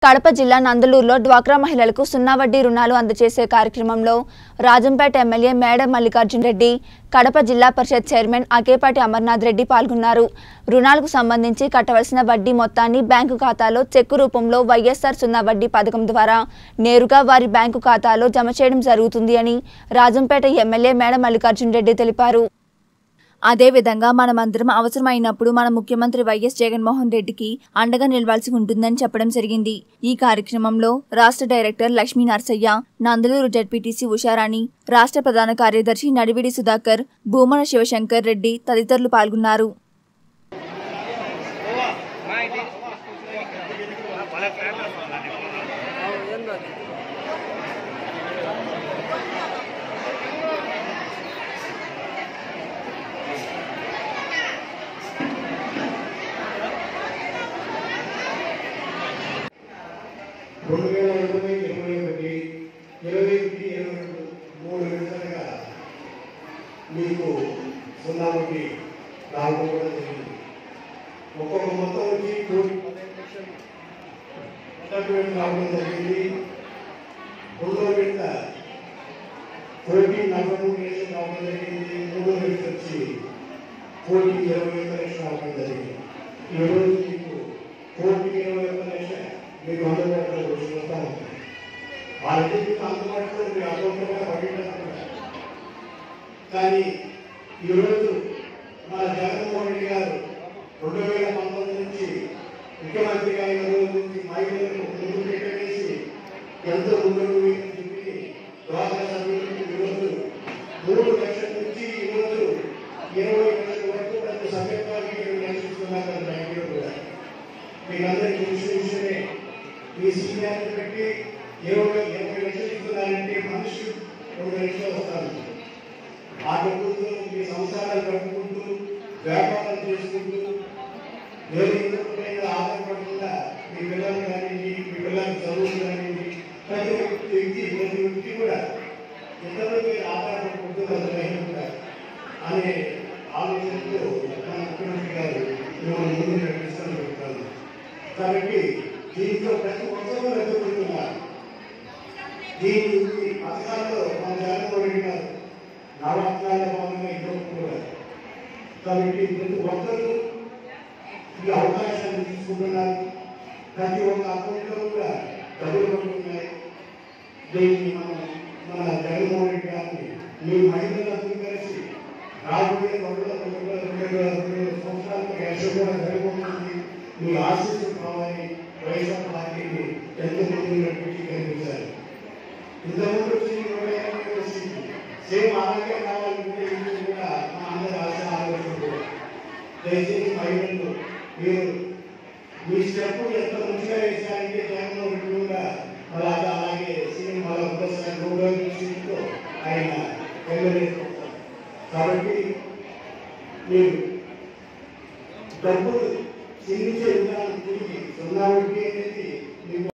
కడప జిల్లా నందలూరులో డ్వాక్రా మహిళలకు సున్నా వడ్డీ రుణాలు అందజేసే కార్యక్రమంలో రాజంపేట ఎమ్మెల్యే మేడ మల్లికార్జున్ రెడ్డి కడప జిల్లా పరిషత్ చైర్మన్ అకేపాటి అమర్నాథ్ రెడ్డి పాల్గొన్నారు రుణాలకు సంబంధించి కట్టవలసిన వడ్డీ మొత్తాన్ని బ్యాంకు ఖాతాలో చెక్కు రూపంలో వైఎస్ఆర్ సున్నా వడ్డీ పథకం ద్వారా నేరుగా వారి బ్యాంకు ఖాతాలో జమ చేయడం జరుగుతుంది అని రాజంపేట ఎమ్మెల్యే మేడ మల్లికార్జున్ రెడ్డి తెలిపారు అదేవిధంగా మనమందరం అవసరమైనప్పుడు మన ముఖ్యమంత్రి వైఎస్ జగన్మోహన్ రెడ్డికి అండగా నిలవాల్సి ఉంటుందని చెప్పడం జరిగింది ఈ కార్యక్రమంలో రాష్ట్ర డైరెక్టర్ లక్ష్మీ నర్సయ్య నందలూరు జడ్పీటీసీ ఉషారాణి రాష్ట్ర ప్రధాన కార్యదర్శి నడివిడి సుధాకర్ భూమన శివశంకర్ రెడ్డి తదితరులు పాల్గొన్నారు రెండు వేల ఇరవై ఇరవై ఒకటి ఇరవై ఒకటి ఇరవై రెండు మూడు విడతలుగా మీకు సున్నా ఒకటి రావడం కూడా జరిగింది ఒక్కొక్క మొత్తం వచ్చి కోటి పదిహేను లక్షలు మొదటి విడత రావడం జరిగింది రెండో విడత కోటి నలభై మూడు లక్షలు రావడం జరిగింది మూడో విడత వచ్చి కోటి ఇరవై ఒక్క లక్షలు రావడం జరిగింది ఈ రోజు మీకు కోటి ఇరవై ఒక్క లక్షలు మీకు అందుబాటులో చూస్తూ ఉంటాం వాళ్ళకి మీకు అందుబాటులో మీరు అదొకగా పడిపోతున్నారు కానీ ఈరోజు మన జగన్మోహన్ రెడ్డి గారు రెండు వేల పంతొమ్మిది నుంచి ముఖ్యమంత్రి అయిన రోజు నుంచి మహిళలకు ముందు పెట్టేసి ఎంతో ముందుకు అని చెప్పి డ్వాక్రా సభ్యులకు ఈరోజు మూడు లక్షల నుంచి ఈరోజు ఇరవై లక్షల వరకు ప్రతి సభ్యత్వానికి నిర్ణయిస్తున్నారు బ్యాంకులో కూడా మీరందరికీ తెలిసిన విషయమే మీ సీనియర్ని పెట్టి ఇరవై ఇరవై లక్షలు ఇస్తున్నారంటే మనిషి రెండు లక్షలు వస్తారు ఆ డబ్బులతో మీ సంసారాలు గడుపుకుంటూ వ్యాపారాలు చేసుకుంటూ వేరే ఇతరుల మీద ఆధారపడకుండా మీ పిల్లలు కానివ్వండి మీ పిల్లలకి చదువులు కానివ్వండి ప్రతి ఒక్క వ్యక్తి ప్రతి వ్యక్తి కూడా ఇతరుల మీద ఆధారపడుకుంటూ అసలు కూడా అనే ఆలోచనతో మన ముఖ్యమంత్రి గారు మిమ్మల్ని ముందు నడిపిస్తాను చెప్తాను కాబట్టి దీంట్లో ప్రతి ఒక్కరూ ఎదుర్కొంటున్నారు దీని ఈ పథకాల్లో మన జగన్మోహన్ రెడ్డి గారు నవరత్నాల భాగంగా ఎదుర్కొంటున్నారు కాబట్టి ప్రతి ఒక్కరూ ఈ అవకాశాన్ని తీసుకుంటున్నారు ప్రతి ఒక్క అకౌంట్లో కూడా డబ్బులు పడుతున్నాయి దీన్ని మనం మన జగన్మోహన్ రెడ్డి గారిని మీ మహిళలందరూ కలిసి రాబోయే త్వరలో రెండు వేల రెండు వేల రెండు సంవత్సరాలకు యాక్షన్ కూడా జరగబోతుంది మీ ఆశీస్సులు కావాలి వైఎస్ఆర్ పార్టీని ఎంత ముందు నడిపించి కనిపించాలి ఇంతకుముందు వచ్చి ఇరవై ఎనిమిది వచ్చింది సేమ్ అలాగే కావాలంటే ఇది కూడా మా అందరి ఆశ ఆలోచన కూడా దయచేసి మహిళలు మీరు మీ స్టెప్ ఎంత మంచిగా వేసారంటే జగన్మోహన్ రెడ్డి కూడా అలాగా అలాగే సీఎం వాళ్ళ ఒకసారి మూడో సీట్లో ఆయన ఎమ్మెల్యే కాబట్టి మీరు డబ్బులు చెల్లించే విధానం తిరిగి సున్నా వడ్డీ అనేది మీకు